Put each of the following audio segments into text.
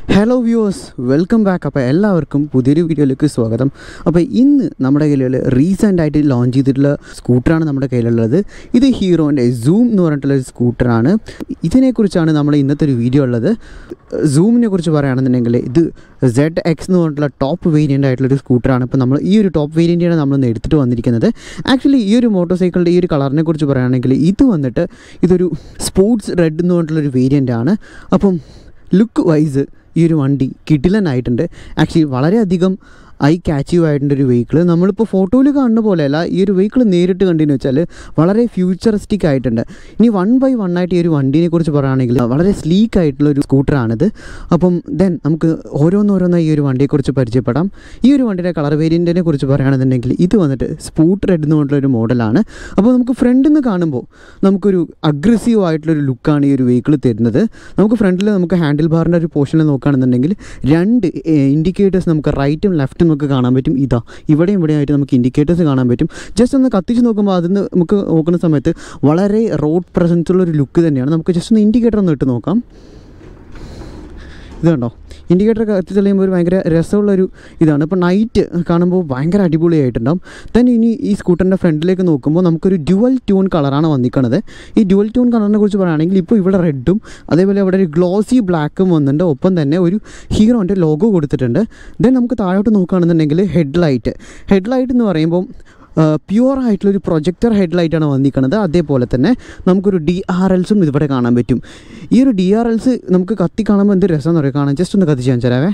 hello viewers welcome back അപ്പോൾ എല്ലാവർക്കും പുതിയൊരു വീഡിയോയിലേക്ക് സ്വാഗതം അപ്പോൾ ഇന്ന് നമ്മുടെ കയ്യിലുള്ള റീസെൻ്റ് ആയിട്ട് ലോഞ്ച് ചെയ്തിട്ടുള്ള സ്കൂട്ടറാണ് നമ്മുടെ കയ്യിലുള്ളത് ഇത് ഹീറോൻ്റെ സൂം എന്ന് പറഞ്ഞിട്ടുള്ള ഒരു സ്കൂട്ടറാണ് ഇതിനെക്കുറിച്ചാണ് നമ്മൾ ഇന്നത്തെ ഒരു വീഡിയോ ഉള്ളത് സൂമിനെ കുറിച്ച് പറയുകയാണെന്നുണ്ടെങ്കിൽ ഇത് സെഡ് എക്സ് എന്ന് പറഞ്ഞിട്ടുള്ള ടോപ്പ് വേരിയൻ്റ് ആയിട്ടുള്ളൊരു സ്കൂട്ടറാണ് ഇപ്പോൾ നമ്മൾ ഈ ഒരു ടോപ്പ് വേരിയൻ്റാണ് നമ്മൾ എടുത്തിട്ട് വന്നിരിക്കുന്നത് ആക്ച്വലി ഈ ഒരു മോട്ടോർ സൈക്കിളിൻ്റെ ഈ ഒരു കളറിനെ കുറിച്ച് പറയുകയാണെങ്കിൽ ഇത് വന്നിട്ട് ഇതൊരു സ്പോർട്സ് റെഡ് എന്ന് പറഞ്ഞിട്ടുള്ളൊരു വേരിയൻ്റ് ആണ് അപ്പം ലുക്ക് വൈസ് ഈ ഒരു വണ്ടി കിടിലനായിട്ടുണ്ട് ആക്ച്വലി വളരെയധികം ഐ കാച്ചീവ് ആയിട്ടുണ്ട് ഒരു വെഹിക്കിൾ നമ്മളിപ്പോൾ ഫോട്ടോയിൽ കാണുന്ന പോലെയല്ല ഈ ഒരു വെഹിക്കിൾ നേരിട്ട് കണ്ടെന്ന് വെച്ചാൽ വളരെ ഫ്യൂച്ചറിസ്റ്റിക് ആയിട്ടുണ്ട് ഇനി വൺ ബൈ വൺ ആയിട്ട് ഈ ഒരു വണ്ടീനെ കുറിച്ച് പറയുകയാണെങ്കിൽ വളരെ സ്ലീക്ക് ആയിട്ടുള്ള ഒരു സ്കൂട്ടറാണിത് അപ്പം ദെൻ നമുക്ക് ഓരോന്നോരോന്നായി ഈ ഒരു വണ്ടിയെക്കുറിച്ച് പരിചയപ്പെടാം ഈ ഒരു വണ്ടിയുടെ കളർ വേരിയൻറ്റിനെ കുറിച്ച് പറയുകയാണെന്നുണ്ടെങ്കിൽ ഇത് വന്നിട്ട് സ്പൂട്ട് റെഡ് എന്ന് പറഞ്ഞിട്ടുള്ള ഒരു മോഡലാണ് അപ്പോൾ നമുക്ക് ഫ്രണ്ടിൽ നിന്ന് കാണുമ്പോൾ നമുക്കൊരു അഗ്രസീവ് ആയിട്ടുള്ളൊരു ലുക്കാണ് ഈ ഒരു വെഹിക്കിൾ തരുന്നത് നമുക്ക് ഫ്രണ്ടിൽ നമുക്ക് ഹാൻഡിൽ ബാറിൻ്റെ ഒരു പോർഷനിൽ നോക്കുകയാണെന്നുണ്ടെങ്കിൽ രണ്ട് ഇൻഡിക്കേറ്റേഴ്സ് നമുക്ക് റൈറ്റും ലെഫ്റ്റും നമുക്ക് കാണാൻ പറ്റും ഇതാ ഇവിടെയും ഇവിടെയായിട്ട് നമുക്ക് ഇൻഡിക്കേറ്റേഴ്സ് കാണാൻ പറ്റും ജസ്റ്റ് ഒന്ന് കത്തിച്ച് നോക്കുമ്പോൾ അതിന് നമുക്ക് നോക്കുന്ന സമയത്ത് വളരെ റോഡ് പ്രസൻസ് ഉള്ള ഒരു ലുക്ക് തന്നെയാണ് നമുക്ക് ജസ്റ്റ് ഒന്ന് ഇൻഡിക്കേറ്റർ ഒന്ന് ഇട്ട് നോക്കാം ഇത് കണ്ടോ ഇൻഡിക്കേറ്റർ കത്തി തെളിയുമ്പോൾ ഒരു ഭയങ്കര രസമുള്ളൊരു ഇതാണ് ഇപ്പോൾ നൈറ്റ് കാണുമ്പോൾ ഭയങ്കര അടിപൊളിയായിട്ടുണ്ടാവും ദെൻ ഇനി ഈ സ്കൂട്ടറിൻ്റെ ഫ്രണ്ടിലേക്ക് നോക്കുമ്പോൾ നമുക്കൊരു ഡ്യുവൽ ട്യൂൺ കളറാണ് വന്നിരിക്കുന്നത് ഈ ഡ്യുവൽ ട്യൂൺ കളറിനെ കുറിച്ച് പറയുകയാണെങ്കിൽ ഇപ്പോൾ ഇവിടെ റെഡും അതേപോലെ ഇവിടെ ഒരു ഗ്ലോസി ബ്ലാക്കും വന്നിട്ടുണ്ട് ഒപ്പം തന്നെ ഒരു ഹീറോൻ്റെ ലോഗോ കൊടുത്തിട്ടുണ്ട് ദെൻ നമുക്ക് താഴോട്ട് നോക്കുകയാണെന്നുണ്ടെങ്കിൽ ഹെഡ് ലൈറ്റ് ഹെഡ് ലൈറ്റ് എന്ന് പറയുമ്പോൾ പ്യുവർ ആയിട്ടുള്ളൊരു പ്രൊജക്ടർ ഹെഡ്ലൈറ്റാണ് വന്നിരിക്കുന്നത് അതേപോലെ തന്നെ നമുക്കൊരു ഡി ആർ എൽസും ഇവിടെ കാണാൻ പറ്റും ഈ ഒരു ഡി ആർ എൽസ് നമുക്ക് കത്തി കാണുമ്പോൾ എന്ത് രസം എന്ന് പറയുക കാണാൻ ജസ്റ്റ് ഒന്ന് കത്തിച്ച് കാണിച്ചു തരാവേ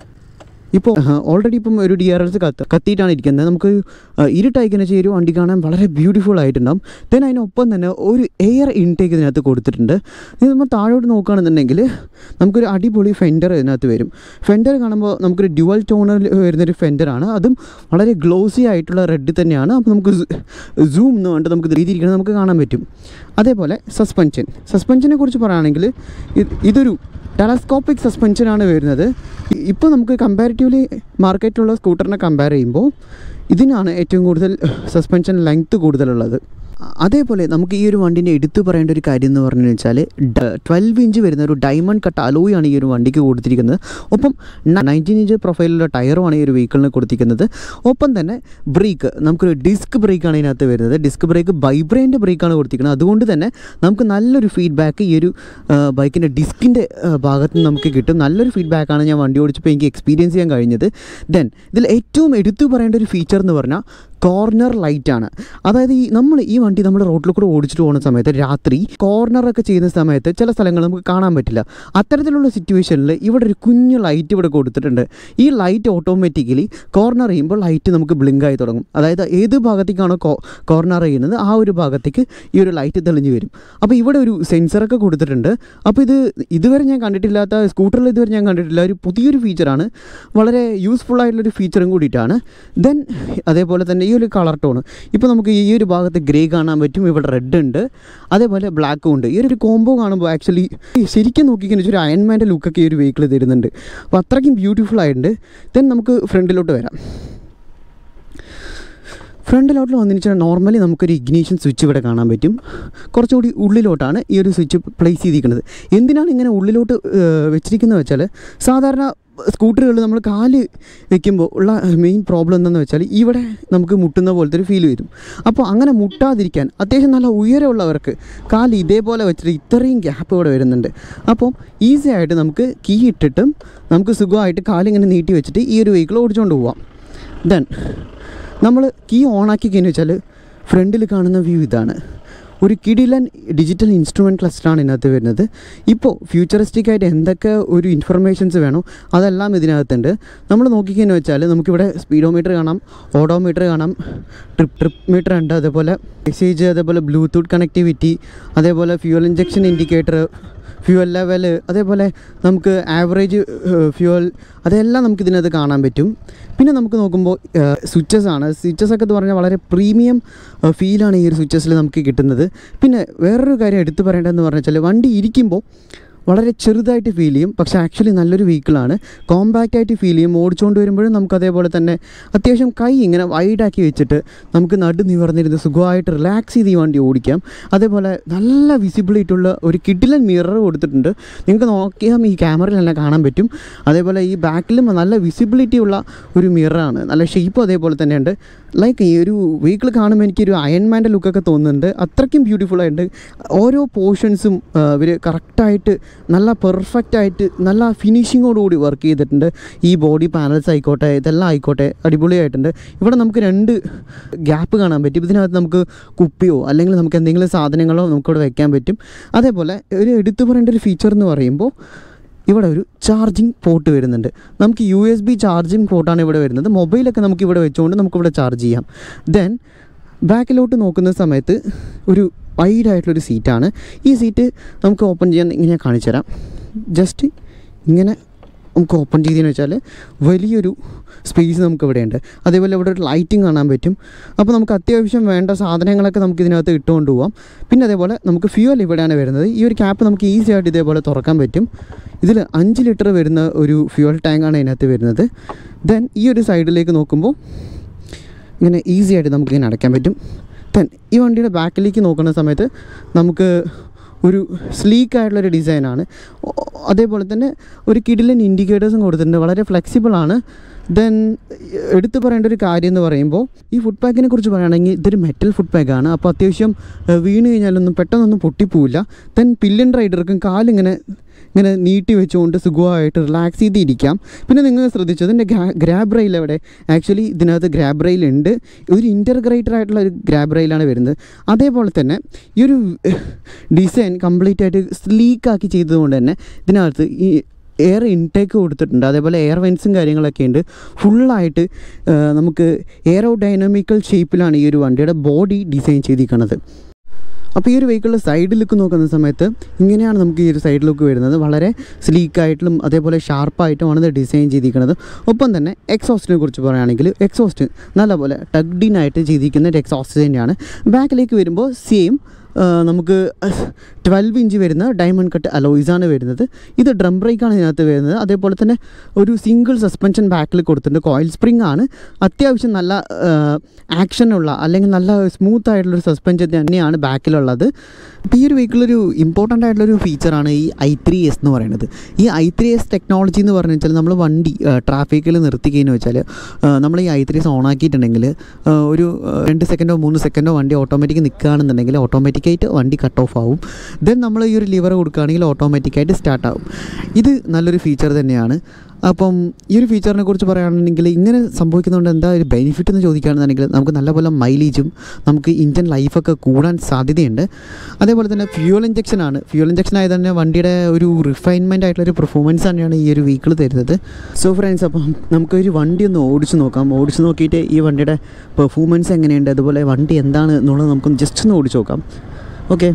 ഇപ്പോൾ ഓൾറെഡി ഇപ്പം ഒരു ഡി ആർ എൽസ് കത്ത് കത്തിയിട്ടാണ് ഇരിക്കുന്നത് നമുക്ക് ഇരുട്ടയക്കുന്ന ചെയ്ത് ഒരു വണ്ടി കാണാൻ വളരെ ബ്യൂട്ടിഫുൾ ആയിട്ടുണ്ടാവും ദെൻ അതിനൊപ്പം തന്നെ ഒരു എയർ ഇൻടേക്ക് ഇതിനകത്ത് കൊടുത്തിട്ടുണ്ട് ഇത് നമ്മൾ താഴോട്ട് നോക്കുകയാണെന്നുണ്ടെങ്കിൽ നമുക്കൊരു അടിപൊളി ഫെൻഡർ ഇതിനകത്ത് വരും ഫെൻഡർ കാണുമ്പോൾ നമുക്കൊരു ഡ്യുവൽ ടോണിൽ വരുന്നൊരു ഫെൻഡറാണ് അതും വളരെ ഗ്ലോസി ആയിട്ടുള്ള റെഡ് തന്നെയാണ് അപ്പോൾ നമുക്ക് സൂം എന്ന് പറഞ്ഞിട്ട് നമുക്ക് രീതിയിരിക്കുന്നത് നമുക്ക് കാണാൻ പറ്റും അതേപോലെ സസ്പെൻഷൻ സസ്പെൻഷനെ കുറിച്ച് പറയുകയാണെങ്കിൽ ഇതൊരു ടെലസ്കോപ്പിക് സസ്പെൻഷനാണ് വരുന്നത് ഇപ്പോൾ നമുക്ക് കമ്പാരിറ്റീവ്ലി മാർക്കറ്റിലുള്ള സ്കൂട്ടറിനെ കമ്പയർ ചെയ്യുമ്പോൾ ഇതിനാണ് ഏറ്റവും കൂടുതൽ സസ്പെൻഷൻ ലെങ്ത്ത് കൂടുതലുള്ളത് അതേപോലെ നമുക്ക് ഈ ഒരു വണ്ടീൻ്റെ എടുത്തു പറയേണ്ട ഒരു കാര്യം എന്ന് പറഞ്ഞു വെച്ചാൽ ട്വൽവ് ഇഞ്ച് വരുന്ന ഒരു ഡയമണ്ട് കട്ട് അലോയാണ് ഈ ഒരു വണ്ടിക്ക് കൊടുത്തിരിക്കുന്നത് ഒപ്പം നയൻറ്റീൻ ഇഞ്ച് പ്രൊഫൈലുള്ള ടയറുമാണ് ഈ ഒരു വെഹിക്കിളിന് കൊടുത്തിരിക്കുന്നത് ഒപ്പം തന്നെ ബ്രേക്ക് നമുക്കൊരു ഡിസ്ക് ബ്രേക്കാണ് ഇതിനകത്ത് വരുന്നത് ഡിസ്ക് ബ്രേക്ക് ബൈബ്രേൻ്റെ ബ്രേക്കാണ് കൊടുത്തിരിക്കുന്നത് അതുകൊണ്ട് തന്നെ നമുക്ക് നല്ലൊരു ഫീഡ്ബാക്ക് ഈ ഒരു ബൈക്കിൻ്റെ ഡിസ്കിൻ്റെ ഭാഗത്ത് നിന്ന് നമുക്ക് കിട്ടും നല്ലൊരു ഫീഡ്ബാക്കാണ് ഞാൻ വണ്ടി ഓടിച്ചപ്പോൾ എനിക്ക് എക്സ്പീരിയൻസ് ചെയ്യാൻ കഴിഞ്ഞത് ദെൻ ഇതിൽ ഏറ്റവും എടുത്തു പറയേണ്ട ഒരു ഫീച്ചർ എന്ന് പറഞ്ഞാൽ കോർണർ ലൈറ്റാണ് അതായത് ഈ നമ്മൾ ഈ വണ്ടി നമ്മൾ റോഡിൽ കൂടെ ഓടിച്ചിട്ട് പോകുന്ന സമയത്ത് രാത്രി കോർണറൊക്കെ ചെയ്യുന്ന സമയത്ത് ചില സ്ഥലങ്ങൾ നമുക്ക് കാണാൻ പറ്റില്ല അത്തരത്തിലുള്ള സിറ്റുവേഷനിൽ ഇവിടെ ഒരു കുഞ്ഞു ലൈറ്റ് ഇവിടെ കൊടുത്തിട്ടുണ്ട് ഈ ലൈറ്റ് ഓട്ടോമാറ്റിക്കലി കോർണർ ചെയ്യുമ്പോൾ ലൈറ്റ് നമുക്ക് ബ്ലിങ്ക് ആയി തുടങ്ങും അതായത് ഏത് ഭാഗത്തേക്കാണോ കോർണർ ചെയ്യുന്നത് ആ ഒരു ഭാഗത്തേക്ക് ഈ ഒരു ലൈറ്റ് തെളിഞ്ഞു വരും അപ്പോൾ ഇവിടെ ഒരു സെൻസറൊക്കെ കൊടുത്തിട്ടുണ്ട് അപ്പോൾ ഇത് ഇതുവരെ ഞാൻ കണ്ടിട്ടില്ലാത്ത സ്കൂട്ടറിൽ ഇതുവരെ ഞാൻ കണ്ടിട്ടില്ല ഒരു പുതിയൊരു ഫീച്ചറാണ് വളരെ യൂസ്ഫുൾ ആയിട്ടുള്ളൊരു ഫീച്ചറും കൂടിയിട്ടാണ് ദെൻ അതേപോലെ തന്നെ ഈ ഒരു കളർ ടോൺ ഇപ്പോൾ നമുക്ക് ഈ ഒരു ഭാഗത്ത് ഗ്രേ കാണാൻ പറ്റും ഇവിടെ റെഡ് ഉണ്ട് അതേപോലെ ബ്ലാക്കും ഉണ്ട് ഈ ഒരു കോംബോ കാണുമ്പോൾ ആക്ച്വലി ശരിക്കും നോക്കിക്കഴിഞ്ഞാൽ ഒരു അയൺമാൻ്റെ ലുക്കൊക്കെ ഈ ഒരു വെഹിക്കിൾ തരുന്നുണ്ട് അപ്പോൾ അത്രയ്ക്കും ബ്യൂട്ടിഫുൾ ആയിട്ടുണ്ട് ദെൻ നമുക്ക് ഫ്രണ്ടിലോട്ട് വരാം ഫ്രണ്ടിലോട്ട് വന്നിട്ട് നോർമലി നമുക്കൊരു ഇഗ്നീഷൻ സ്വിച്ച് ഇവിടെ കാണാൻ പറ്റും കുറച്ചുകൂടി ഉള്ളിലോട്ടാണ് ഈ ഒരു സ്വിച്ച് പ്ലേസ് ചെയ്തിരിക്കുന്നത് എന്തിനാണ് ഇങ്ങനെ ഉള്ളിലോട്ട് വെച്ചിരിക്കുന്നത് വെച്ചാൽ സാധാരണ സ്കൂട്ടറുകൾ നമ്മൾ കാല് വെക്കുമ്പോൾ ഉള്ള മെയിൻ പ്രോബ്ലം എന്താണെന്ന് വെച്ചാൽ ഇവിടെ നമുക്ക് മുട്ടുന്ന പോലത്തെ ഒരു ഫീൽ വരും അപ്പോൾ അങ്ങനെ മുട്ടാതിരിക്കാൻ അത്യാവശ്യം നല്ല ഉയരമുള്ളവർക്ക് കാല് ഇതേപോലെ വെച്ചിട്ട് ഇത്രയും ഗ്യാപ്പ് ഇവിടെ വരുന്നുണ്ട് അപ്പോൾ ഈസി ആയിട്ട് നമുക്ക് കീ ഇട്ടിട്ടും നമുക്ക് സുഖമായിട്ട് കാലിങ്ങനെ നീട്ടി വെച്ചിട്ട് ഈ ഒരു വെഹിക്കിൾ ഓടിച്ചുകൊണ്ട് പോവാം ദെൻ നമ്മൾ കീ ഓണാക്കി കഴിഞ്ഞ് വെച്ചാൽ ഫ്രണ്ടിൽ കാണുന്ന വ്യൂ ഇതാണ് ഒരു കിടിലൻ ഡിജിറ്റൽ ഇൻസ്ട്രുമെൻറ്റ് ക്ലസ്റ്ററാണ് ഇതിനകത്ത് വരുന്നത് ഇപ്പോൾ ഫ്യൂച്ചറിസ്റ്റിക് ആയിട്ട് എന്തൊക്കെ ഒരു ഇൻഫർമേഷൻസ് വേണോ അതെല്ലാം ഇതിനകത്തുണ്ട് നമ്മൾ നോക്കിക്കഴിഞ്ഞ് വെച്ചാൽ നമുക്കിവിടെ സ്പീഡോമീറ്റർ കാണാം ഓഡോമീറ്റർ കാണാം ട്രിപ്പ് ട്രിപ്പ് മീറ്റർ ഉണ്ട് അതേപോലെ മെസ്സേജ് അതേപോലെ ബ്ലൂടൂത്ത് കണക്ടിവിറ്റി അതേപോലെ fuel injection indicator fuel level അതേപോലെ നമുക്ക് ആവറേജ് ഫ്യൂവൽ അതെല്ലാം നമുക്ക് ഇതിനകത്ത് കാണാൻ പറ്റും പിന്നെ നമുക്ക് നോക്കുമ്പോൾ സ്വിച്ചസ് ആണ് സ്വിച്ചസ് ഒക്കെ എന്ന് പറഞ്ഞാൽ വളരെ പ്രീമിയം ഫീലാണ് ഈ ഒരു സ്വിച്ചസിൽ നമുക്ക് കിട്ടുന്നത് പിന്നെ വേറൊരു കാര്യം എടുത്തു പറയേണ്ടതെന്ന് പറഞ്ഞാൽ വണ്ടി ഇരിക്കുമ്പോൾ വളരെ ചെറുതായിട്ട് ഫീൽ ചെയ്യും പക്ഷേ ആക്ച്വലി നല്ലൊരു വെഹിക്കിളാണ് കോമ്പാക്റ്റ് ആയിട്ട് ഫീൽ ചെയ്യും ഓടിച്ചുകൊണ്ട് വരുമ്പോഴും നമുക്ക് അതേപോലെ തന്നെ അത്യാവശ്യം കൈ ഇങ്ങനെ വൈഡാക്കി വെച്ചിട്ട് നമുക്ക് നടു നിവർന്നിരുന്ന് സുഖമായിട്ട് റിലാക്സ് ചെയ്ത് ഈ വണ്ടി ഓടിക്കാം അതേപോലെ നല്ല വിസിബിലിറ്റി ഉള്ള ഒരു കിഡിലൻ മിറർ കൊടുത്തിട്ടുണ്ട് നിങ്ങൾക്ക് നോക്കിയാൽ ഈ ക്യാമറയിലെല്ലാം കാണാൻ പറ്റും അതേപോലെ ഈ ബാക്കിലും നല്ല വിസിബിലിറ്റി ഉള്ള ഒരു മിററാണ് നല്ല ഷേപ്പും അതേപോലെ തന്നെയുണ്ട് ലൈക്ക് ഈ ഒരു വെഹിക്കിൾ കാണുമ്പോൾ എനിക്കൊരു അയൺമാൻ്റെ ലുക്കൊക്കെ തോന്നുന്നുണ്ട് അത്രയ്ക്കും ബ്യൂട്ടിഫുൾ ആയിട്ട് ഓരോ പോർഷൻസും ഇവർ കറക്റ്റായിട്ട് നല്ല പെർഫെക്റ്റ് ആയിട്ട് നല്ല ഫിനിഷിങ്ങോടുകൂടി വർക്ക് ചെയ്തിട്ടുണ്ട് ഈ ബോഡി പാനൽസ് ആയിക്കോട്ടെ ഇതെല്ലാം ആയിക്കോട്ടെ അടിപൊളിയായിട്ടുണ്ട് ഇവിടെ നമുക്ക് രണ്ട് ഗ്യാപ്പ് കാണാൻ പറ്റും ഇതിനകത്ത് നമുക്ക് കുപ്പിയോ അല്ലെങ്കിൽ നമുക്ക് എന്തെങ്കിലും സാധനങ്ങളോ നമുക്കിവിടെ വെക്കാൻ പറ്റും അതേപോലെ ഒരു എടുത്തു പറയേണ്ട ഒരു ഫീച്ചർ എന്ന് പറയുമ്പോൾ ഇവിടെ ഒരു ചാർജിങ് പോർട്ട് വരുന്നുണ്ട് നമുക്ക് യു എസ് ബി ചാർജിങ് പോർട്ടാണ് ഇവിടെ വരുന്നത് മൊബൈലൊക്കെ നമുക്ക് ഇവിടെ വെച്ചുകൊണ്ട് നമുക്കിവിടെ ചാർജ് ചെയ്യാം ദെൻ ബാക്കിലോട്ട് നോക്കുന്ന സമയത്ത് ഒരു വൈഡായിട്ടുള്ളൊരു സീറ്റാണ് ഈ സീറ്റ് നമുക്ക് ഓപ്പൺ ചെയ്യാൻ ഇങ്ങനെ കാണിച്ചു തരാം ജസ്റ്റ് ഇങ്ങനെ നമുക്ക് ഓപ്പൺ ചെയ്തതെന്ന് വെച്ചാൽ വലിയൊരു സ്പേസ് നമുക്ക് ഇവിടെ ഉണ്ട് അതേപോലെ ഇവിടെ ഒരു ലൈറ്റിംഗ് കാണാൻ പറ്റും അപ്പോൾ നമുക്ക് അത്യാവശ്യം വേണ്ട സാധനങ്ങളൊക്കെ നമുക്ക് ഇതിനകത്ത് ഇട്ടുകൊണ്ട് പോവാം പിന്നെ അതേപോലെ നമുക്ക് ഫ്യൂവൽ ഇവിടെയാണ് വരുന്നത് ഈ ഒരു ക്യാപ്പ് നമുക്ക് ഈസി ആയിട്ട് ഇതേപോലെ തുറക്കാൻ പറ്റും ഇതിൽ അഞ്ച് ലിറ്റർ വരുന്ന ഒരു ഫ്യൂവൽ ടാങ്കാണ് ഇതിനകത്ത് വരുന്നത് ദെൻ ഈ ഒരു സൈഡിലേക്ക് നോക്കുമ്പോൾ ഇങ്ങനെ ഈസി ആയിട്ട് നമുക്കിങ്ങനെ അടയ്ക്കാൻ പറ്റും ദെൻ ഈ വണ്ടിയുടെ ബാക്കിലേക്ക് നോക്കുന്ന സമയത്ത് നമുക്ക് ഒരു സ്ലീക്ക് ആയിട്ടുള്ളൊരു ഡിസൈനാണ് അതേപോലെ തന്നെ ഒരു കിഡിലൻ ഇൻഡിക്കേറ്റേഴ്സും കൊടുത്തിട്ടുണ്ട് വളരെ ഫ്ലെക്സിബിൾ ആണ് ദെൻ എടുത്തു പറയേണ്ട ഒരു കാര്യം എന്ന് പറയുമ്പോൾ ഈ ഫുഡ് പാക്കിനെ കുറിച്ച് പറയുകയാണെങ്കിൽ ഇതൊരു മെറ്റൽ ഫുഡ് പാക്കാണ് അപ്പോൾ അത്യാവശ്യം ഏഹ്, വീണ് കഴിഞ്ഞാലൊന്നും പെട്ടെന്നൊന്നും പൊട്ടിപ്പോവില്ല ദെൻ പില്യൻ റൈഡർക്കും കാലിങ്ങനെ ഇങ്ങനെ നീട്ടി വെച്ചുകൊണ്ട് സുഖമായിട്ട് റിലാക്സ് ചെയ്തിരിക്കാം പിന്നെ നിങ്ങൾ ശ്രദ്ധിച്ചു അതിൻ്റെ ഗ്രാബ് റെയിൽ അവിടെ ആക്ച്വലി ഇതിനകത്ത് ഗ്രാബ് റെയിൽ ഉണ്ട് ഒരു ഇൻ്റർഗ്രേറ്റഡ് ആയിട്ടുള്ള ഒരു ഗ്രാബ് റെയിലാണ് വരുന്നത് അതേപോലെ തന്നെ ഈ ഒരു ഡിസൈൻ കംപ്ലീറ്റ് ആയിട്ട് സ്ലീക്കാക്കി ചെയ്തതുകൊണ്ട് തന്നെ ഇതിനകത്ത് ഈ എയർ ഇൻടേക്ക് കൊടുത്തിട്ടുണ്ട് അതേപോലെ എയർ വെൻസും കാര്യങ്ങളൊക്കെ ഉണ്ട് ഫുള്ളായിട്ട് നമുക്ക് എയറോ ഡൈനാമിക്കൽ ഷേപ്പിലാണ് ഈ ഒരു വണ്ടിയുടെ ബോഡി ഡിസൈൻ ചെയ്തിരിക്കുന്നത് അപ്പോൾ ഈ ഒരു വെഹിക്കിളിൻ്റെ സൈഡ് ലുക്ക് നോക്കുന്ന സമയത്ത് ഇങ്ങനെയാണ് നമുക്ക് ഈ ഒരു സൈഡ് ലുക്ക് വരുന്നത് വളരെ സ്ലീക്കായിട്ടും അതേപോലെ ഷാർപ്പായിട്ടുമാണ് ഇത് ഡിസൈൻ ചെയ്തിരിക്കുന്നത് ഒപ്പം തന്നെ എക്സോസ്റ്റിനെ കുറിച്ച് പറയുകയാണെങ്കിൽ എക്സോസ്റ്റ് നല്ലപോലെ ടഗ്ഡിനായിട്ട് ചെയ്തിരിക്കുന്ന ഒരു എക്സോസ്റ്റ് തന്നെയാണ് ബാക്കിലേക്ക് വരുമ്പോൾ സെയിം നമുക്ക് ട്വൽവ് ഇഞ്ച് വരുന്ന ഡയമണ്ട് കട്ട് അലോയ്സാണ് വരുന്നത് ഇത് ഡ്രം ബ്രേക്കാണ് ഇതിനകത്ത് വരുന്നത് അതേപോലെ തന്നെ ഒരു സിംഗിൾ സസ്പെൻഷൻ ബാക്കിൽ കൊടുത്തിട്ടുണ്ട് കോയിൽ സ്പ്രിംഗ് ആണ് അത്യാവശ്യം നല്ല ആക്ഷനുള്ള അല്ലെങ്കിൽ നല്ല സ്മൂത്ത് ആയിട്ടുള്ളൊരു സസ്പെൻഷൻ തന്നെയാണ് ബാക്കിലുള്ളത് അപ്പോൾ ഈ ഒരു വെഹിക്കിൾ ഒരു ഇമ്പോർട്ടൻ്റ് ആയിട്ടുള്ളൊരു ഫീച്ചറാണ് ഈ ഐ ത്രീ എസ് എന്ന് പറയുന്നത് ഈ ഐ ത്രീ എസ് ടെക്നോളജി എന്ന് പറഞ്ഞു വെച്ചാൽ നമ്മൾ വണ്ടി ട്രാഫിക്കിൽ നിർത്തിക്കഴിഞ്ഞു വെച്ചാൽ നമ്മൾ ഈ ഐ ത്രീ എസ് ഓൺ ആക്കിയിട്ടുണ്ടെങ്കിൽ ഒരു ആ, രണ്ട് സെക്കൻഡോ മൂന്ന് സെക്കൻഡോ വണ്ടി ഓട്ടോമാറ്റിക് നിൽക്കുകയാണെന്നുണ്ടെങ്കിൽ ഓട്ടോമാറ്റിക്കായിട്ട് വണ്ടി കട്ട് ഓഫ് ആവും ദെൻ നമ്മൾ ഈ ഒരു ലിവർ കൊടുക്കുകയാണെങ്കിൽ ഓട്ടോമാറ്റിക്കായിട്ട് സ്റ്റാർട്ട് ആവും ഇത് നല്ലൊരു ഫീച്ചർ തന്നെയാണ് അപ്പം ഈ ഒരു ഫീച്ചറിനെ കുറിച്ച് പറയുകയാണെങ്കിൽ ഇങ്ങനെ സംഭവിക്കുന്നതുകൊണ്ട് എന്താ ഒരു ബെനിഫിറ്റ് എന്ന് ചോദിക്കുകയാണെന്നുണ്ടെങ്കിൽ നമുക്ക് നല്ലപോലെ മൈലേജും നമുക്ക് ഇഞ്ചൻ ലൈഫൊക്കെ കൂടാൻ സാധ്യതയുണ്ട് അതേപോലെ തന്നെ ഫ്യൂൽ ഇഞ്ചക്ഷൻ ആണ് ഫ്യൂൽ ഇഞ്ചക്ഷൻ ആയത് തന്നെ വണ്ടിയുടെ ഒരു റിഫൈൻമെൻ്റ് ആയിട്ടുള്ള ഒരു പെർഫോമൻസ് തന്നെയാണ് ഈ ഒരു വെഹിക്കിൾ തരുന്നത് സോ ഫ്രണ്ട്സ് അപ്പം നമുക്കൊരു വണ്ടി ഒന്ന് ഓടിച്ച് നോക്കാം ഓടിച്ച് നോക്കിയിട്ട് ഈ വണ്ടിയുടെ പെർഫോമൻസ് എങ്ങനെയുണ്ട് അതുപോലെ വണ്ടി എന്താണ് എന്നുള്ളത് നമുക്കൊന്ന് ജസ്റ്റ് ഒന്ന് ഓടിച്ച് നോക്കാം ഓക്കെ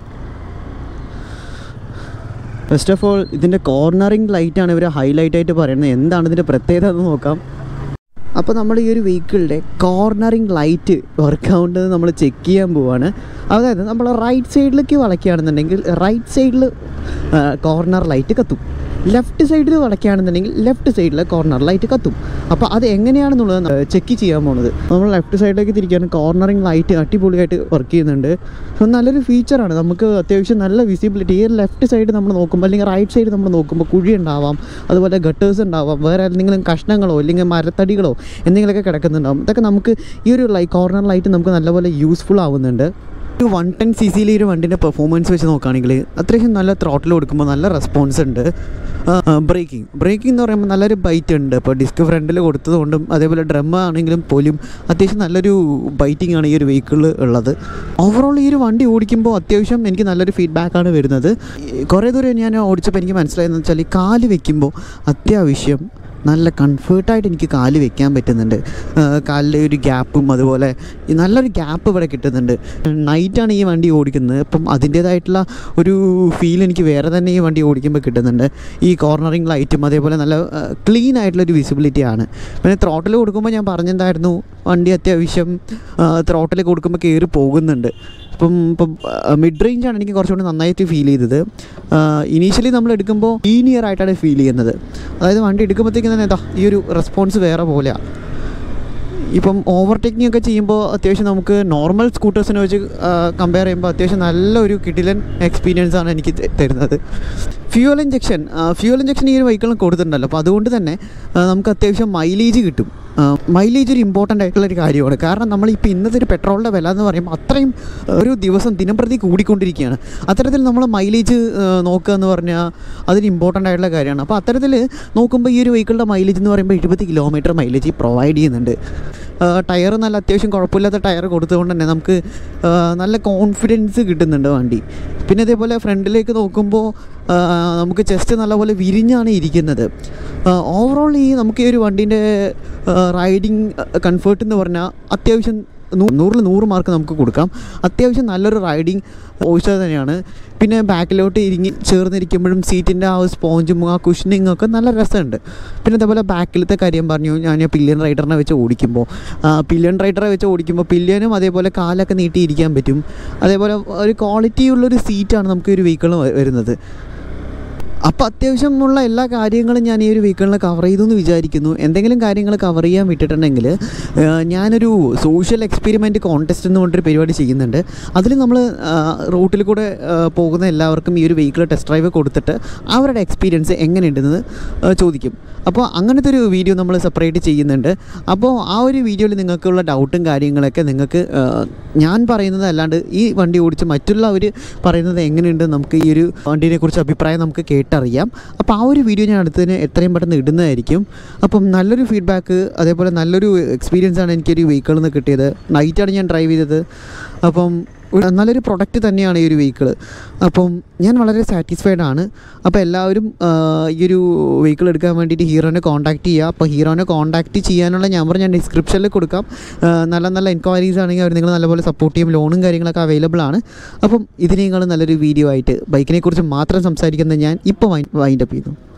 ഫസ്റ്റ് ഓഫ് ഓൾ ഇതിൻ്റെ കോർണറിങ് ലൈറ്റാണ് ഇവർ ഹൈലൈറ്റ് ആയിട്ട് പറയുന്നത് എന്താണ് ഇതിൻ്റെ പ്രത്യേകത എന്ന് നോക്കാം അപ്പോൾ നമ്മൾ ഈ ഒരു വെഹിക്കിളിൻ്റെ കോർണറിങ് ലൈറ്റ് വർക്ക് ആവുന്നത് നമ്മൾ ചെക്ക് ചെയ്യാൻ പോവാണ് അതായത് നമ്മൾ റൈറ്റ് സൈഡിലേക്ക് വളയ്ക്കുകയാണെന്നുണ്ടെങ്കിൽ റൈറ്റ് സൈഡിൽ കോർണർ ലൈറ്റ് കത്തും ലെഫ്റ്റ് സൈഡിൽ വളയ്ക്കുകയാണെന്നുണ്ടെങ്കിൽ ലെഫ്റ്റ് സൈഡിലെ കോർണർ ലൈറ്റ് കത്തും അപ്പോൾ അത് എങ്ങനെയാണെന്നുള്ളത് ചെക്ക് ചെയ്യാൻ പോണത് നമ്മൾ ലെഫ്റ്റ് സൈഡിലേക്ക് തിരിക്കുകയാണ് കോർണറിങ് ലൈറ്റ് അടിപൊളിയായിട്ട് വർക്ക് ചെയ്യുന്നുണ്ട് അപ്പോൾ നല്ലൊരു ഫീച്ചറാണ് നമുക്ക് അത്യാവശ്യം നല്ല വിസിബിലിറ്റി ഈ ലെഫ്റ്റ് സൈഡ് നമ്മൾ നോക്കുമ്പോൾ അല്ലെങ്കിൽ റൈറ്റ് സൈഡ് നമ്മൾ നോക്കുമ്പോൾ കുഴി ഉണ്ടാവാം അതുപോലെ ഗട്ടേഴ്സ് ഉണ്ടാവാം വേറെ എന്തെങ്കിലും കഷ്ണങ്ങളോ അല്ലെങ്കിൽ മരത്തടികളോ എന്തെങ്കിലുമൊക്കെ കിടക്കുന്നുണ്ടാവും ഇതൊക്കെ നമുക്ക് ഈ ഒരു ലൈ കോർണർ ലൈറ്റ് നമുക്ക് നല്ലപോലെ യൂസ്ഫുൾ ആവുന്നുണ്ട് ഒരു വൺ ടെൻ സി സിയിലെ ഒരു വണ്ടിൻ്റെ പെർഫോമൻസ് വെച്ച് നോക്കുകയാണെങ്കിൽ അത്യാവശ്യം നല്ല ത്രോട്ടിൽ കൊടുക്കുമ്പോൾ നല്ല റെസ്പോൺസ് ഉണ്ട് ബ്രേക്കിംഗ് ബ്രേക്കിംഗ് എന്ന് പറയുമ്പോൾ നല്ലൊരു ബൈറ്റ് ഉണ്ട് ഇപ്പോൾ ഡിസ്ക് ഫ്രണ്ടിൽ കൊടുത്തതുകൊണ്ടും അതേപോലെ ഡ്രം ആണെങ്കിലും പോലും അത്യാവശ്യം നല്ലൊരു ബൈറ്റിംഗ് ആണ് ഈ ഒരു വെഹിക്കിളിൽ ഉള്ളത് ഓവറോൾ ഈ ഒരു വണ്ടി ഓടിക്കുമ്പോൾ അത്യാവശ്യം എനിക്ക് നല്ലൊരു ഫീഡ്ബാക്കാണ് വരുന്നത് ഈ കുറേ ദൂരം ഞാൻ ഓടിച്ചപ്പോൾ എനിക്ക് മനസ്സിലായെന്ന് വെച്ചാൽ ഈ കാല് വെക്കുമ്പോൾ അത്യാവശ്യം നല്ല കംഫേർട്ടായിട്ട് എനിക്ക് കാല് വെക്കാൻ പറ്റുന്നുണ്ട് കാലിലെ ഒരു ഗ്യാപ്പും അതുപോലെ ഈ നല്ലൊരു ഗ്യാപ്പ് ഇവിടെ കിട്ടുന്നുണ്ട് നൈറ്റാണ് ഈ വണ്ടി ഓടിക്കുന്നത് അപ്പം അതിൻ്റേതായിട്ടുള്ള ഒരു ഫീൽ എനിക്ക് വേറെ തന്നെ ഈ വണ്ടി ഓടിക്കുമ്പോൾ കിട്ടുന്നുണ്ട് ഈ കോർണറിങ് ലൈറ്റും അതേപോലെ നല്ല ക്ലീൻ ആയിട്ടുള്ളൊരു വിസിബിലിറ്റി ആണ് പിന്നെ ത്രോട്ടിൽ കൊടുക്കുമ്പോൾ ഞാൻ പറഞ്ഞിട്ടുണ്ടായിരുന്നു വണ്ടി അത്യാവശ്യം ത്രോട്ടിൽ കൊടുക്കുമ്പോൾ കയറി പോകുന്നുണ്ട് ഇപ്പം ഇപ്പം മിഡ് റേഞ്ചാണ് എനിക്ക് കുറച്ചുകൂടി നന്നായിട്ട് ഫീൽ ചെയ്തത് ഇനീഷ്യലി നമ്മൾ എടുക്കുമ്പോൾ ലീനിയർ ആയിട്ടാണ് ഫീൽ ചെയ്യുന്നത് അതായത് വണ്ടി എടുക്കുമ്പോഴത്തേക്കും തന്നെ എന്താ ഈ ഒരു റെസ്പോൺസ് വേറെ പോലെയാണ് ഇപ്പം ഓവർടേക്കിംഗ് ഒക്കെ ചെയ്യുമ്പോൾ അത്യാവശ്യം നമുക്ക് നോർമൽ സ്കൂട്ടേഴ്സിനെ വെച്ച് കമ്പയർ ചെയ്യുമ്പോൾ അത്യാവശ്യം നല്ലൊരു കിടിലൻ എക്സ്പീരിയൻസ് ആണ് എനിക്ക് ത- തരുന്നത് ഫ്യൂവൽ ഇഞ്ചക്ഷൻ ഫ്യൂവൽ ഇഞ്ചക്ഷൻ ഈ ഒരു വെഹിക്കിളിന് കൊടുത്തിട്ടുണ്ടല്ലോ അപ്പോൾ അതുകൊണ്ട് തന്നെ ആ, നമുക്ക് അത്യാവശ്യം മൈലേജ് കിട്ടും മൈലേജ് ഒരു ഇമ്പോർട്ടൻ്റ് ആയിട്ടുള്ള ഒരു കാര്യമാണ് കാരണം നമ്മളിപ്പോൾ ഇന്നത്തെ ഒരു പെട്രോളിൻ്റെ വില എന്ന് പറയുമ്പോൾ അത്രയും ആ, ഒരു ദിവസം ദിനംപ്രതി കൂടിക്കൊണ്ടിരിക്കുകയാണ് അത്തരത്തിൽ നമ്മൾ മൈലേജ് നോക്കുക എന്ന് പറഞ്ഞാൽ അതൊരു ഇമ്പോർട്ടൻ്റ് ആയിട്ടുള്ള കാര്യമാണ് അപ്പോൾ അത്തരത്തിൽ നോക്കുമ്പോൾ ഈ ഒരു വെഹിക്കിളിൻ്റെ മൈലേജ് എന്ന് പറയുമ്പോൾ എഴുപത് കിലോമീറ്റർ മൈലേജ് പ്രൊവൈഡ് ചെയ്യുന്നുണ്ട് ടയർ നല്ല അത്യാവശ്യം കുഴപ്പമില്ലാത്ത ടയർ കൊടുത്തുകൊണ്ട് തന്നെ നമുക്ക് ആ, നല്ല കോൺഫിഡൻസ് കിട്ടുന്നുണ്ട് വണ്ടി പിന്നെ അതേപോലെ ഫ്രണ്ടിലേക്ക് നോക്കുമ്പോൾ ആ, നമുക്ക് ചെസ്റ്റ് നല്ലപോലെ വിരിഞ്ഞാണ് ഇരിക്കുന്നത് ഓവറോൾ ഈ നമുക്ക് ഈ ഒരു വണ്ടീൻ്റെ റൈഡിങ് കംഫേർട്ട് എന്ന് പറഞ്ഞാൽ അത്യാവശ്യം നൂ- നൂറിൽ നൂറ് മാർക്ക് നമുക്ക് കൊടുക്കാം അത്യാവശ്യം നല്ലൊരു റൈഡിങ് ഓയിസ്റ്റർ തന്നെയാണ് പിന്നെ ബാക്കിലോട്ട് ഇരിങ്ങി ചേർന്നിരിക്കുമ്പോഴും സീറ്റിൻ്റെ ആ സ്പോഞ്ചും ആ കുഷനിങ് ഒക്കെ നല്ല രസമുണ്ട് പിന്നെ അതേപോലെ ബാക്കിലത്തെ കാര്യം പറഞ്ഞു ഞാൻ പില്യൺ റൈഡറിനെ വെച്ച് ഓടിക്കുമ്പോൾ പില്യൺ റൈഡറെ വെച്ച് ഓടിക്കുമ്പോൾ പില്യനും അതേപോലെ കാലൊക്കെ നീട്ടിയിരിക്കാൻ പറ്റും അതേപോലെ ഒരു ക്വാളിറ്റി ഉള്ളൊരു സീറ്റാണ് നമുക്ക് ഈ ഒരു വെഹിക്കിൾ വരുന്നത് അപ്പോൾ അത്യാവശ്യമുള്ള എല്ലാ കാര്യങ്ങളും ഞാൻ ഈ ഒരു വീക്കെൻഡിൽ കവർ ചെയ്തു എന്ന് വിചാരിക്കുന്നു എന്തെങ്കിലും കാര്യങ്ങൾ കവർ ചെയ്യാൻ വിട്ടിട്ടുണ്ടെങ്കിൽ ഏഹ്, ഞാനൊരു സോഷ്യൽ എക്സ്പെരിമെൻറ്റ് കോൺടെസ്റ്റ് എന്ന് പറഞ്ഞൊരു പരിപാടി ചെയ്യുന്നുണ്ട് അതിൽ നമ്മൾ റൂട്ടിൽ കൂടെ ഏഹ്, പോകുന്ന എല്ലാവർക്കും ഈ ഒരു വെഹിക്കിൾ ടെസ്റ്റ് ഡ്രൈവ് കൊടുത്തിട്ട് അവരുടെ എക്സ്പീരിയൻസ് എങ്ങനെയുണ്ടെന്ന് ഏഹ്, ചോദിക്കും അപ്പോൾ അങ്ങനത്തെ ഒരു വീഡിയോ നമ്മൾ സെപ്പറേറ്റ് ചെയ്യുന്നുണ്ട് അപ്പോൾ ആ ഒരു വീഡിയോയിൽ നിങ്ങൾക്കുള്ള ഡൗട്ടും കാര്യങ്ങളൊക്കെ നിങ്ങൾക്ക് ഏഹ്, ഞാൻ പറയുന്നത് അല്ലാണ്ട് ഈ വണ്ടി ഓടിച്ച് മറ്റുള്ളവർ പറയുന്നത് എങ്ങനെയുണ്ട് നമുക്ക് ഈ ഒരു വണ്ടീനെ കുറിച്ച് അഭിപ്രായം നമുക്ക് കേട്ടറിയാം അപ്പോൾ ആ ഒരു വീഡിയോ ഞാൻ അടുത്തതിന് എത്രയും പെട്ടെന്ന് ഇടുന്നതായിരിക്കും അപ്പം നല്ലൊരു ഫീഡ്ബാക്ക് അതേപോലെ നല്ലൊരു എക്സ്പീരിയൻസ് ആണ് എനിക്കൊരു വെഹിക്കിളിൽ നിന്ന് കിട്ടിയത് നൈറ്റാണ് ഞാൻ ഡ്രൈവ് ചെയ്തത് അപ്പം ഒരു നല്ലൊരു പ്രൊഡക്റ്റ് തന്നെയാണ് ഈ ഒരു വെഹിക്കിൾ അപ്പം ഞാൻ വളരെ സാറ്റിസ്ഫൈഡ് ആണ് അപ്പോൾ എല്ലാവരും ആ, ഈ ഒരു വെഹിക്കിൾ എടുക്കാൻ വേണ്ടിയിട്ട് ഹീറോനെ കോൺടാക്ട് ചെയ്യുക അപ്പോൾ ഹീറോനെ കോൺടാക്ട് ചെയ്യാനുള്ള നമ്പർ ഞാൻ ഡിസ്ക്രിപ്ഷനിൽ കൊടുക്കാം ആ, നല്ല നല്ല എൻക്വയറീസ് ആണെങ്കിൽ അവർ നിങ്ങൾ നല്ലപോലെ സപ്പോർട്ട് ചെയ്യും ലോണും കാര്യങ്ങളൊക്കെ അവൈലബിൾ ആണ് അപ്പം ഇതിനേക്കാളും നല്ലൊരു വീഡിയോ ആയിട്ട് ബൈക്കിനെ കുറിച്ച് മാത്രം സംസാരിക്കുന്ന ഞാൻ ഇപ്പോൾ വൈൻഡ് അപ്പ് ചെയ്യുന്നു